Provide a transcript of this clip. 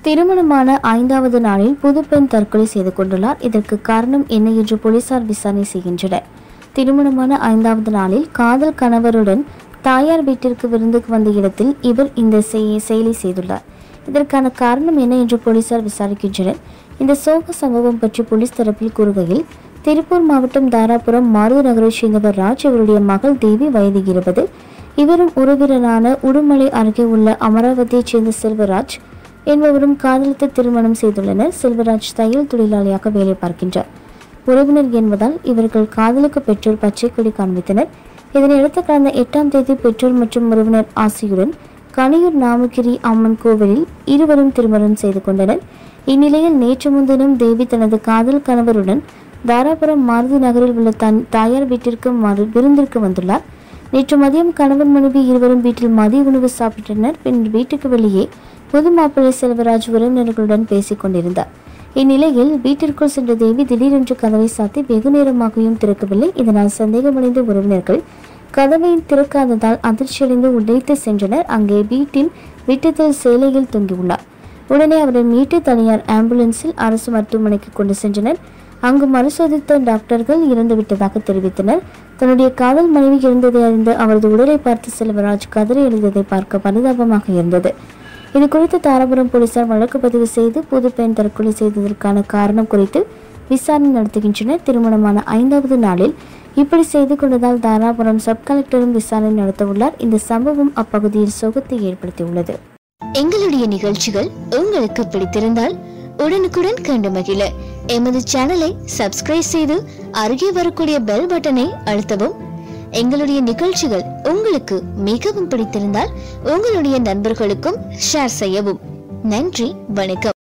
திருமணமான ஐந்தாவது நாளில் புதுப்பெண் தற்கொலை செய்து கொண்டுள்ளார் இதற்கு காரணம் என்ன என்று போலீசார் விசாரணை செய்கின்றனர் திருமணமான ஐந்தாவது நாளில் காதல் கணவருடன் தாயார் வீட்டிற்கு விருந்துக்கு வந்த இடத்தில் இவர் இந்த செய- செயலை செய்துள்ளார் இதற்கான காரணம் என்ன என்று போலீசார் விசாரிக்கின்றனர் இந்த சோக சம்பவம் பற்றி போலீஸ் தரப்பில் கூறுகையில் திருப்பூர் மாவட்டம் தாராபுரம் மாருதி நகரைச் சேர்ந்தவர் ராஜ் இவருடைய மகள் தேவி வயது இருபது இவரும் உறவினரான உடுமலை அருகே உள்ள அமராவதியைச் சேர்ந்த செல்வராஜ் என்பவரும் காதலித்து திருமணம் செய்துள்ளனர் செல்வராஜ் தையல் தொழிலாளியாக வேலை பார்க்கின்றார் உறவினர் என்பதால் இவர்கள் காதலுக்கு பெற்றோர் பச்சை கொடி காண்பித்தனர் இதனையடுத்து கடந்த எட்டாம் தேதி பெற்றோர் மற்றும் உறவினர் ஆசியுடன் கணியூர் நாமகிரி அம்மன் கோவிலில் இருவரும் திருமணம் செய்து கொண்டனர் இந்நிலையில் நேற்று முன்தினம் தேவி தனது காதல் கணவருடன் தாராபுரம் மாருதி நகரில் உள்ள தன் தாயார் வீட்டிற்கு மறு விருந்திற்கு வந்துள்ளார் நேற்று மதியம் கணவன் மனைவி இருவரும் வீட்டில் மதிய உணவு சாப்பிட்டனர் பின்னர் வீட்டுக்கு வெளியே புது மாப்பிள்ளை செல்வராஜ் உறவினர்களுடன் பேசிக் கொண்டிருந்தார் இந்நிலையில் வீட்டிற்குள் சென்ற தேவி திடீரென்று கதவை சாத்தி வெகு நேரமாகியும் திறக்கவில்லை இதனால் சந்தேகமடைந்த உறவினர்கள் கதவை திறக்காததால் அதிர்ச்சியடைந்து உடைத்து சென்றனர் அங்கே வீட்டின் விட்டத்தில் சேலையில் தொங்கியுள்ளார் உடனே அவரை மீட்டு தனியார் ஆம்புலன்ஸில் அரசு மருத்துவமனைக்கு கொண்டு சென்றனர் அங்கு மறுசோதித்த டாக்டர்கள் இறந்துவிட்டதாக தெரிவித்தனர் தன்னுடைய காதல் மனைவி இருந்ததை அறிந்து அவரது உடலை பார்த்து செல்வராஜ் கதறி எழுந்ததை பார்க்க பரிதாபமாக இருந்தது இது குறித்து தாராபுரம் போலீசார் வழக்கு பதிவு செய்து புது பெண் தற்கொலை செய்ததற்கான காரணம் குறித்து விசாரணை நடத்துகின்றனர் திருமணமான ஐந்தாவது நாளில் இப்படி செய்து கொண்டதால் தாராபுரம் சப் கலெக்டரும் விசாரணை நடத்தவுள்ளார் இந்த சம்பவம் அப்பகுதியில் சோகத்தை ஏற்படுத்தியுள்ளது எங்களுடைய நிகழ்ச்சிகள் உங்களுக்கு பிடித்திருந்தால் உடனுக்குடன் கண்டு மகிழ எமது சேனலை சப்ஸ்கிரைப் செய்து அருகே வரக்கூடிய பெல் பட்டனை அழுத்தவும் எங்களுடைய நிகழ்ச்சிகள் உங்களுக்கு மிகவும் பிடித்திருந்தால் உங்களுடைய நண்பர்களுக்கும் ஷேர் செய்யவும் நன்றி வணக்கம்